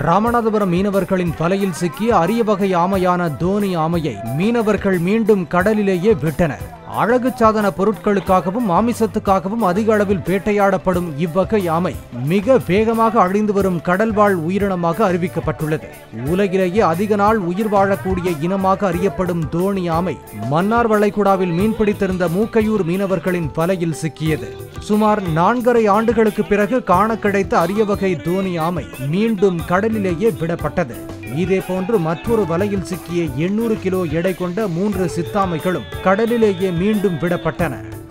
ராமநாதபுரம் மீனவர்களின் வலையில் சிக்கிய அரிய வகை ஆமையான தோனி ஆமையை மீனவர்கள் மீண்டும் கடலிலேயே விட்டனர் அழகு சாதன பொருட்களுக்காகவும் மாமிசத்துக்காகவும் அதிக அளவில் வேட்டையாடப்படும் இவ்வகை ஆமை மிக வேகமாக அழிந்து வரும் கடல்வாழ் உயிரினமாக அறிவிக்கப்பட்டுள்ளது உலகிலேயே அதிக நாள் உயிர் வாழக்கூடிய இனமாக அறியப்படும் தோணி ஆமை மன்னார் வளைகுடாவில் மீன்பிடித்திருந்த மூக்கையூர் மீனவர்களின் வலையில் சிக்கியது சுமார் நான்கரை ஆண்டுகளுக்கு பிறகு காண கிடைத்த அரிய வகை தோனி ஆமை மீண்டும் கடலிலேயே விடப்பட்டது இதேபோன்று மற்றொரு வலையில் சிக்கிய எண்ணூறு கிலோ எடை கொண்ட மூன்று சித்தாமைகளும் கடலிலேயே மீண்டும் விடப்பட்டன